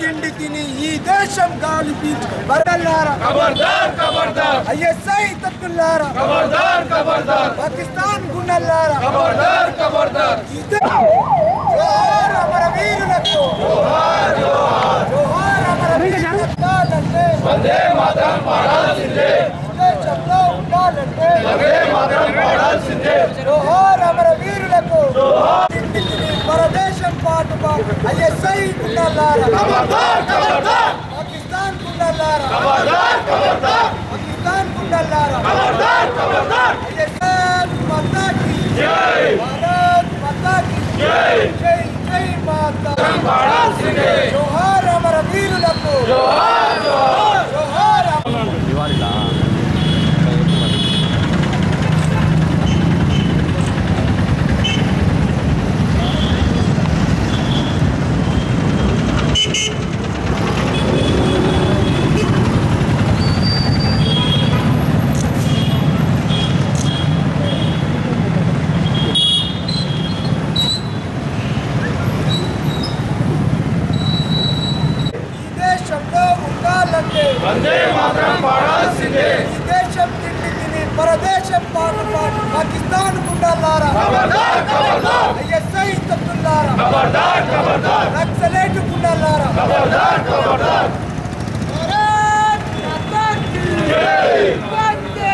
తిండి తిని ఈ దేశం గాలి పీల్చి బరల్లారా ఖబర్దార్ ఖబర్దార్ ఐఎస్ఐ తత్తుల్లారా ఖబర్దార్ ఖబర్దార్ పాకిస్తాన్ గుండెల్లారా ఖబర్దార్ ఖబర్దార్ ఇదే జోహార్ అమర వీరులకు జోహార్ అమర వీరులకు ఉండాలంటే వందే మాతరం పాడాల్సిందే దేశంలో ఉండాలంటే వందే మాతరం పాడాల్సిందే జోహార్ అమర వీరులకు తిండి తిని పరదేశం పాటు ఐఎస్ఐ గుండెల్లారా ఖబర్దార్ ఖబర్దార్ పాకిస్తాన్ గుండెల్లారా ఖబర్దార్ ఖబర్దార్ పాకిస్తాన్ గుండెల్లారా ఖబర్దార్ ఖబర్దార్ भारत माता की జై भारत माता की జై जय जय माता పాడాల్సిందే जोहार अमर वीरुలకు జోహార్ జోహార్ जोहार अमर ఈ దేశంలో ఉండాలంటే వందే మాతరం పాడాల్సిందే ఈ దేశం తిండి తిని పరదేశం పాటు పాటు పాకిస్తాన్ గుండాలారా ఖబర్దార్ ఖబర్దార్ ఐఎస్ఐ తత్తుల్లారా ఖబర్దార్ ఖబర్దార్ నక్సలైట్ గుండాలారా ఖబర్దార్ ఖబర్దార్ भारत माता की జై वंदे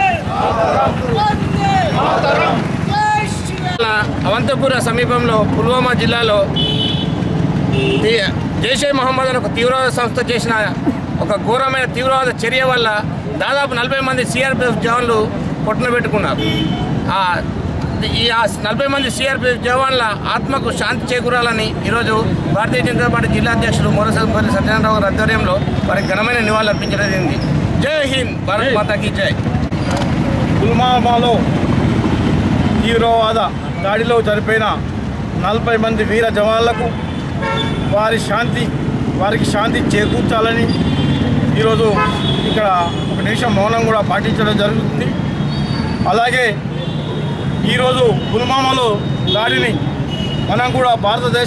वंदे మాతరం जय श्री అవంతపుర సమీపంలో పుల్వామా జిల్లాలో ది- జైషే మహమ్మద్ అనే ఒక తీవ్రవాద సంస్థ చేసిన ఒక ఘోరమైన తీవ్రవాద చర్య వల్ల దాదాపు నలభై మంది సిఆర్పిఎఫ్ జవాన్లు పొట్టన పెట్టుకున్నారు ఆ ఈ ఆ నలభై మంది సిఆర్పిఎఫ్ జవాన్ల ఆత్మకు శాంతి చేకూరాలని ఈరోజు భారతీయ జనతా పార్టీ జిల్లా అధ్యక్షుడు మొరసపల్లి సత్యనారాయణ గారి ఆధ్వర్యంలో వారికి ఘనమైన నివాళులు అర్పించడం జరిగింది జై హింద్ భారత్ మాతాకి జై పుల్వామాలో తీవ్రవాద దాడిలో చనిపోయిన నలభై మంది వీర జవాన్లకు వారి శాంతి వారికి శాంతి చేకూర్చాలని ఈరోజు ఇక్కడ ఒక నిమిషం మౌనం కూడా పాటించడం జరుగుతుంది అలాగే ఈరోజు పుల్వామాలో దాడిని మనం కూడా భారతదేశ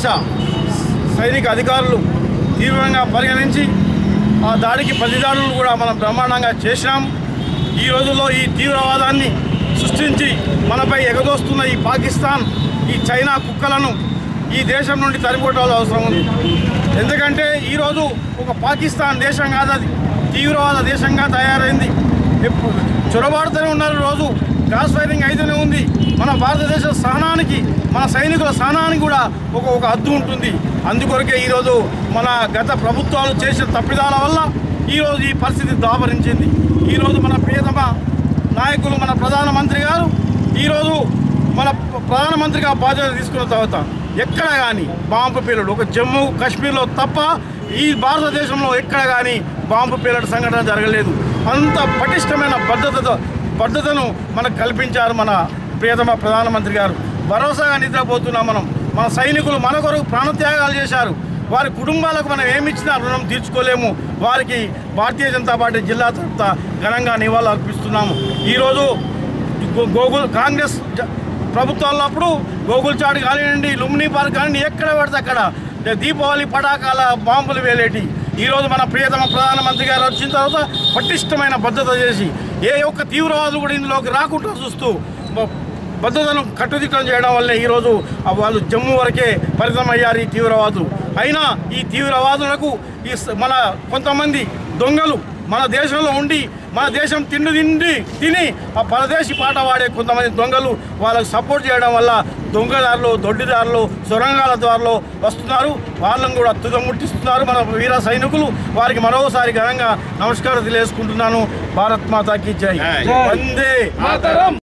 సైనిక అధికారులు తీవ్రంగా పరిగణించి ఆ దాడికి ప్రతిదాడులు కూడా మనం బ్రహ్మాండంగా చేసినాం ఈ రోజుల్లో ఈ తీవ్రవాదాన్ని సృష్టించి మనపై ఎగదోస్తున్న ఈ పాకిస్తాన్ ఈ చైనా కుక్కలను ఈ దేశం నుండి తరిపోవటాలు అవసరం ఉంది ఎందుకంటే ఈరోజు ఒక పాకిస్తాన్ దేశం కాదు అది తీవ్రవాద దేశంగా తయారైంది ఎప్పుడు చొరబాడుతూనే ఉన్నారు రోజు గ్రాస్ ఫైరింగ్ అయితేనే ఉంది మన భారతదేశ సహనానికి మన సైనికుల సహనానికి కూడా ఒక ఒక హద్దు ఉంటుంది అందుకొరకే ఈరోజు మన గత ప్రభుత్వాలు చేసిన తప్పిదాల వల్ల ఈరోజు ఈ పరిస్థితి దాపరించింది ఈరోజు మన ప్రియతమ నాయకులు మన ప్రధానమంత్రి గారు ఈరోజు మన ప్ర- ప్రధానమంత్రిగా బాధ్యత తీసుకున్న తర్వాత ఎక్కడ కానీ బాంబు పేలుడు ఒక జమ్మూ కాశ్మీర్లో తప్ప ఈ భారతదేశంలో ఎక్కడ కానీ బాంబు పేలుడు సంఘటన జరగలేదు అంత పటిష్టమైన భద్రత భద్రతను మనకు కల్పించారు మన ప్రియతమ ప్రధానమంత్రి గారు భరోసాగా నిద్రపోతున్నాం మనం మన సైనికులు మన కొరకు ప్రాణత్యాగాలు చేశారు వారి కుటుంబాలకు మనం ఏమి ఇచ్చినా రుణం తీర్చుకోలేము వారికి భారతీయ జనతా పార్టీ జిల్లా తరఫున ఘనంగా నివాళులు అర్పిస్తున్నాము ఈరోజు గో- గోగుల్ కాంగ్రెస్ జ- ప్రభుత్వాల్లో అప్పుడు గోగుల్ చాట్ కానివ్వండి లుమ్ని పార్క్ కానివ్వండి ఎక్కడ పడితే అక్కడ దీపావళి పటాకాల బాంబులు వేలేటి ఈరోజు మన ప్రియతమ ప్రధానమంత్రి గారు వచ్చిన తర్వాత పటిష్టమైన భద్రత చేసి ఏ ఒక్క తీవ్రవాదులు కూడా ఇందులోకి రాకుండా చూస్తూ బ- భద్రతను కట్టుదిట్టం చేయడం వల్లే ఈరోజు ఆ వాళ్ళు జమ్మూ వరకే పరిమితమయ్యారు ఈ తీవ్రవాదులు అయినా ఈ తీవ్రవాదులకు ఈ స- మన కొంతమంది దొంగలు మన దేశంలో ఉండి మన దేశం తిండి తిండి తిని ఆ పరదేశీ పాట వాడే కొంతమంది దొంగలు వాళ్ళకు సపోర్ట్ చేయడం వల్ల దొంగదారులు దొడ్డిదారులు సొరంగాల ద్వారాలో వస్తున్నారు వాళ్ళని కూడా తుదముట్టిస్తున్నారు మన వీర సైనికులు వారికి మరోసారి ఘనంగా నమస్కారం తెలియజేసుకుంటున్నాను భారత్ మాతాకి జై వందే మాతరం